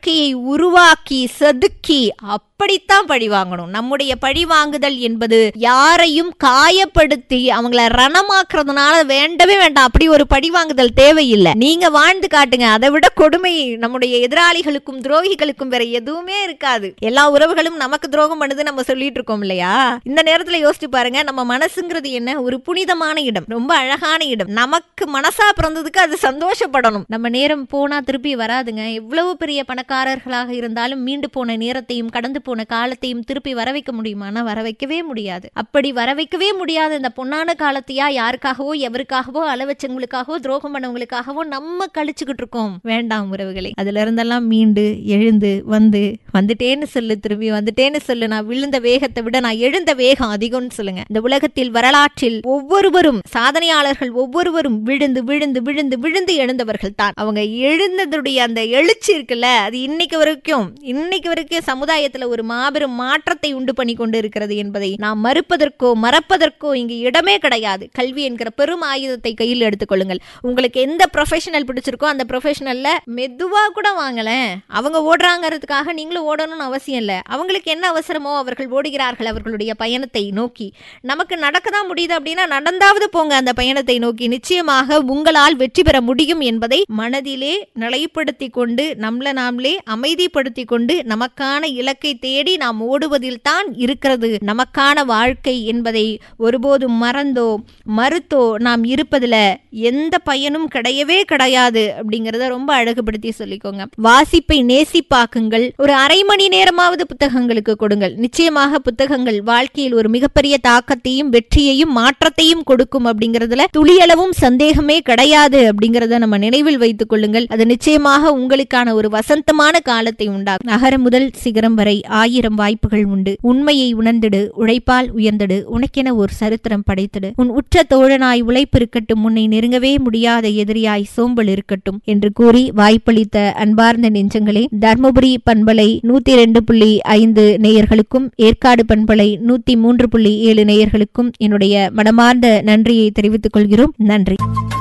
வாழ்க்கையை உருவாக்கி செதுக்கி அப்படித்தான் பழி வாங்கணும் நம்முடைய பழி வாங்குதல் என்பது யாரையும் காயப்படுத்தி அவங்கள ரணமாக்குறதுனால வேண்டவே வேண்டாம் அப்படி ஒரு பழி வாங்குதல் தேவையில்லை நீங்க வாழ்ந்து காட்டுங்க அதை விட கொடுமை நம்முடைய எதிராளிகளுக்கும் துரோகிகளுக்கும் வேற எதுவுமே இருக்காது எல்லா உறவுகளும் நமக்கு துரோகம் பண்ணுது நம்ம சொல்லிட்டு இருக்கோம் இல்லையா இந்த நேரத்துல யோசிச்சு பாருங்க நம்ம மனசுங்கிறது என்ன ஒரு புனிதமான இடம் ரொம்ப அழகான இடம் நமக்கு மனசா பிறந்ததுக்கு அது சந்தோஷப்படணும் நம்ம நேரம் போனா திருப்பி வராதுங்க எவ்வளவு பெரிய பணக்காரர்களாக இருந்தாலும் மீண்டு போன நேரத்தையும் கடந்து போன காலத்தையும் திருப்பி வர வைக்க முடியுமானா வர வைக்கவே முடியாது அப்படி வர வைக்கவே முடியாத இந்த பொன்னான காலத்தையா யாருக்காகவோ எவருக்காகவோ அளவச்சவங்களுக்காகவோ துரோகம் பண்ணவங்களுக்காகவோ நம்ம கழிச்சுக்கிட்டு இருக்கோம் வேண்டாம் உறவுகளை அதுல இருந்தெல்லாம் மீண்டு எழுந்து வந்து வந்துட்டேன்னு சொல்லு திரும்பி வந்துட்டேன்னு சொல்லு நான் விழுந்த வேகத்தை விட நான் எழுந்த வேகம் அதிகம்னு சொல்லுங்க இந்த உலகத்தில் வரலாற்றில் ஒவ்வொருவரும் சாதனையாளர்கள் ஒவ்வொருவரும் விழுந்து விழுந்து விழுந்து விழுந்து எழுந்தவர்கள் தான் அவங்க எழுந்ததுடைய அந்த எழுச்சி இருக்குல்ல அது இன்னைக்கு வரைக்கும் இன்னைக்கு வரைக்கும் சமுதாயத்துல ஒரு மாபெரும் மாற்றத்தை உண்டு பண்ணி கொண்டு இருக்கிறது என்பதை நாம் மறுப்பதற்கோ மறப்பதற்கோ இங்கு இடமே கிடையாது கல்வி என்கிற பெரும் ஆயுதத்தை கையில் எடுத்துக்கொள்ளுங்கள் உங்களுக்கு எந்த ப்ரொஃபஷனல் பிடிச்சிருக்கோ அந்த ப்ரொஃபஷனல்ல மெதுவா கூட வாங்கலேன் அவங்க ஓடுறாங்கிறதுக்காக நீங்களும் ஓடணும்னு அவசியம் இல்லை அவங்களுக்கு என்ன அவசரமோ அவர்கள் ஓடுகிறார்கள் அவர்களுடைய பயணத்தை நோக்கி நமக்கு நடக்க தான் முடியுது அப்படின்னா நடந்தாவது போங்க அந்த பயணத்தை நோக்கி நிச்சயமாக உங்களால் வெற்றி பெற முடியும் என்பதை மனதிலே நிலைப்படுத்தி கொண்டு நம்மள நாமளே அமைதிப்படுத்தி கொண்டு நமக்கான இலக்கை தேடி நாம் ஓடுவதில் தான் இருக்கிறது நமக்கான வாழ்க்கை என்பதை ஒருபோதும் மறந்தோ மறுத்தோ நாம் இருப்பதுல எந்த பயனும் கிடையவே கிடையாது அப்படிங்கறத ரொம்ப அழகுபடுத்தி சொல்லிக்கோங்க வாசிப்பை நேசிப்பாக்குங்கள் ஒரு அரை மணி நேரமாவது புத்தகங்களுக்கு கொடுங்கள் நிச்சயமாக புத்தகங்கள் வாழ்க்கையில் ஒரு மிகப்பெரிய தாக்கத்தையும் வெற்றியையும் மாற்றத்தையும் கொடுக்கும் அப்படிங்கறதுல துளியளவும் சந்தேகமே கிடையாது அப்படிங்கறத நம்ம நினைவில் வைத்துக் கொள்ளுங்கள் அது நிச்சயமாக உங்களுக்கான ஒரு வசந்தமான காலத்தை உண்டாகும் நகரம் முதல் சிகரம் வரை ஆயிரம் வாய்ப்புகள் உண்டு உண்மையை உணர்ந்திடு உழைப்பால் உயர்ந்திடு உனக்கென ஒரு சரித்திரம் படைத்திடு உன் உற்ற தோழனாய் உழைப்பு இருக்கட்டும் உன்னை நெருங்கவே முடியாத எதிரியாய் சோம்பல் இருக்கட்டும் என்று கூறி வாய்ப்பளித்த அன்பார்ந்த நெஞ்சங்களே தர்மபுரி பண்பலை நூத்தி ரெண்டு புள்ளி ஐந்து நேயர்களுக்கும் ஏற்காடு பண்பலை நூத்தி மூன்று புள்ளி ஏழு நேயர்களுக்கும் என்னுடைய மனமார்ந்த நன்றியை தெரிவித்துக் கொள்கிறோம் நன்றி